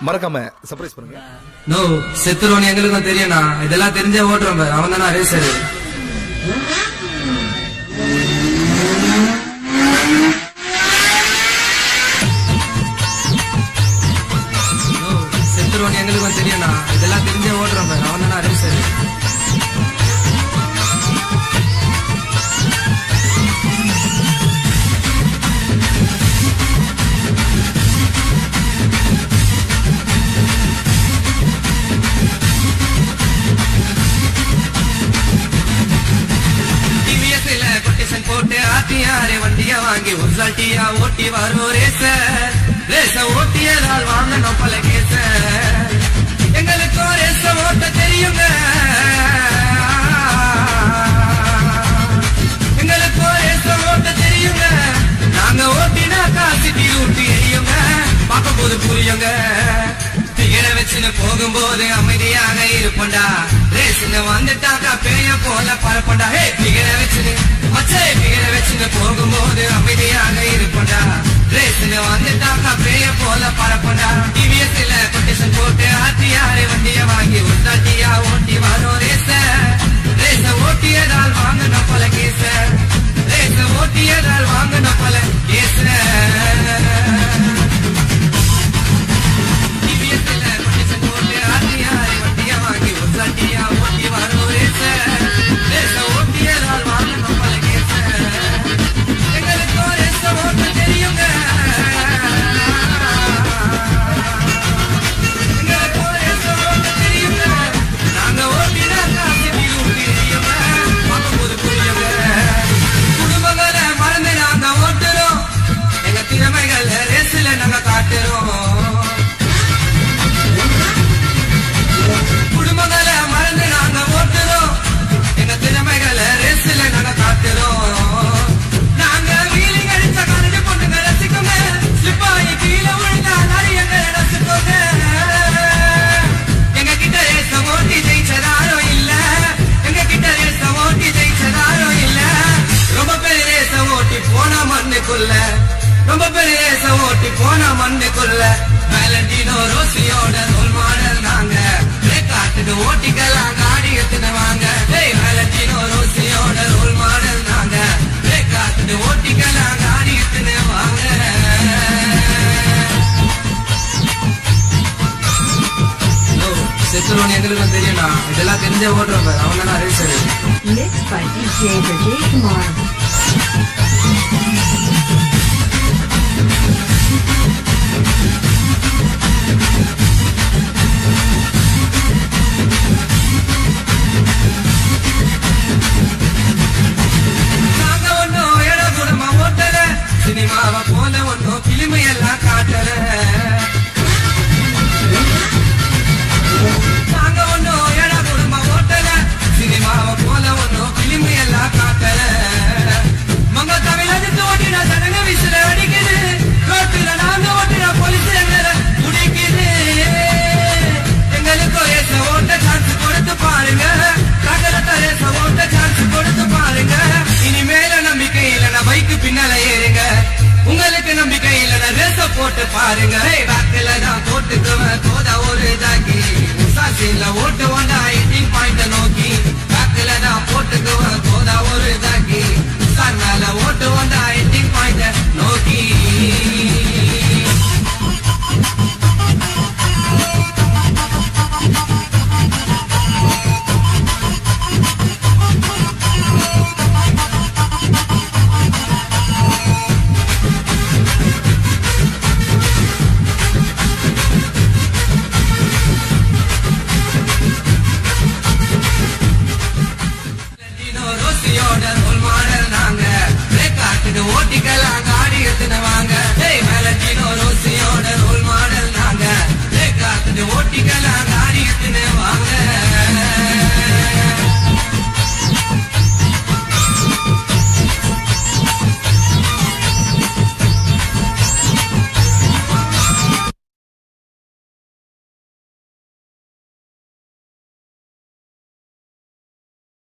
மறக்காம சர்ப்ரைஸ் பண்ணுங்க நோ செத்துருவன் எங்களுக்கும் தெரியும்ண்ணா இதெல்லாம் தெரிஞ்சே ஓட்டுறோம் பாரு அவன் தானே ரேசரு செத்துருவன் எங்களுக்கும் தெரியும்ண்ணா இதெல்லாம் தெரிஞ்சே ஓட்டுறோம் பாரு அவன் தானே ரேசரு டிவிஎஸ்ல கொட்டேஷன் போட்டு ஆத்தியாரே வண்டிய வாங்கி ஒரிசால்ட்டியா ஓட்டி வரும் ரேச ரேச ஓட்டியதால் வாங்கணும் பல கேச எங்களுக்கும் ரேச ஓட்ட தெரியுங்க எங்களுக்கும் ரேச ஓட்ட தெரியுங்க நாங்க ஓட்டினா காசு ஊட்டி எரியுங்க பார்க்கும்போது புரியுங்க திகழ வச்சுன்னு போகும்போது அமைதியாக இருப்பண்டா ரேசுன்னு வந்துட்டாக்கா பேய போல பரப்பண்டா ஹே திகழ வச்சுன்னு மச்சே திகழ வச்சுன்னு போகும்போது அமைதியாக இருப்பண்டா ரேசுன்னு வந்துட்டாக்கா பேய போல பரப்பண்டா டிவிஎஸ்ல கொட்டேஷன் போட்டு ஆத்தியாரே வண்டிய வாங்கி உண்டாட்டியா ஓட்டி வரும் ரேச ரேச ஓட்டியதால் வாங்கணும் பல கேச ரேச ஓட்டியதால் வாங்கணும் பல கேச டிவிஎஸ்ல கொட்டேஷன் போட்டு ஆத்தியாரே வண்டிய வாங்கி உண்டாட்டியா ஓட்டி வரும் ரேச ரேச ஓட்டியதால் வாங்கணும் பல கேச எங்களுக்கும் ரேச ஓட்ட தெரியுங்க எங்களுக்கும் ரேச ஓட்ட தெரியுங்க நாங்க ஓட்டினா காசு ஊட்டி எரியுங்க பார்க்கும்போது புரியுங்க குடும்பங்களை மறந்து நாங்க ஓட்டுறோம் எங்க திறமைகள் ரேஸ்ல நாங்க காட்டுறோம் குடும்பங்களை மறந்து நாங்க ஓட்டுறோம் எங்க திறமைகளை ரேஸ்ல நாங்க காட்டுறோம் நாங்க வீலிங் அடிச்ச கரடி பொண்ணுங்க ரசிக்கோங்க ஸ்லிப் ஆகி கீழே விழுந்தா நிறையங்க ரசிக்கோங்க எங்க கிட்ட ரேச ஓட்டி ஜெயிச்சதாரோ இல்ல எங்க கிட்ட ரேச ஓட்டி ஜெயிச்சதாரோ இல்ல ரொம்ப பெரிய ரேச ஓட்டி போன மண்ணுக்குள்ள ரொம்ப பெரிய ரேச ஓட்டி போன மண்ணுக்குள்ள வேலண்டினோ ரோசியோட ரோல் மாடல் நாங்க பிரேக் காட்டுக்கு ஓட்டிக்கலாம் காடி எடுத்துன்னு வாங்க டேய் வேலண்டினோ ரோசியோட ரோல் மாடல் நாங்க பிரேக் காட்டுக்கு ஓட்டிக்கலாம் காடி எடுத்துன்னு வாங்க நோ செத்துருவன் எங்களுக்கும் தெரியும்ண்ணா இதெல்லாம் தெரிஞ்சே ஓட்டுறோம் பாரு அவன் தானே racer Mixed by DJ Vijay Kumar. நாங்க ஒண்ணும் இட குடும்ப ஓட்டல சினிமாவை போல ஒண்ணும் கிளிமை எல்லாம் காட்டல நாங்க ஒண்ணும் இட குடும்ப ஓட்டல சினிமாவை போல ஒண்ணும் கிளிமை எல்லாம் காட்டல மங்க தமிழகத்து ஓட்டின சடங்கு விசில அடிக்குது ரோட்டுல நாங்க ஓட்டின போலீஸ் எங்களை குடிக்குது எங்களுக்கு ரேச ஓட்ட சான்ஸ் கொடுத்து பாருங்க நகரத்த ரேச ஓட்ட சான்ஸ் கொடுத்து பாருங்க இனிமேல நம்பிக்கை இல்லைன்னா பைக்கு பின்னால ஏறுங்க உங்களுக்கு நம்பிக்கை இல்லைன்னா ரேச போட்டு பாருங்க வாக்குல தான் போட்டுக்குவேன் தோதா ஒரு தாக்கி உசாசில ஓட்டு வந்தா எயிட்டீன் பாயிண்ட் நோக்கி வாக்குல தான் போட்டுக்குவேன் தோதா ஒரு தாக்கி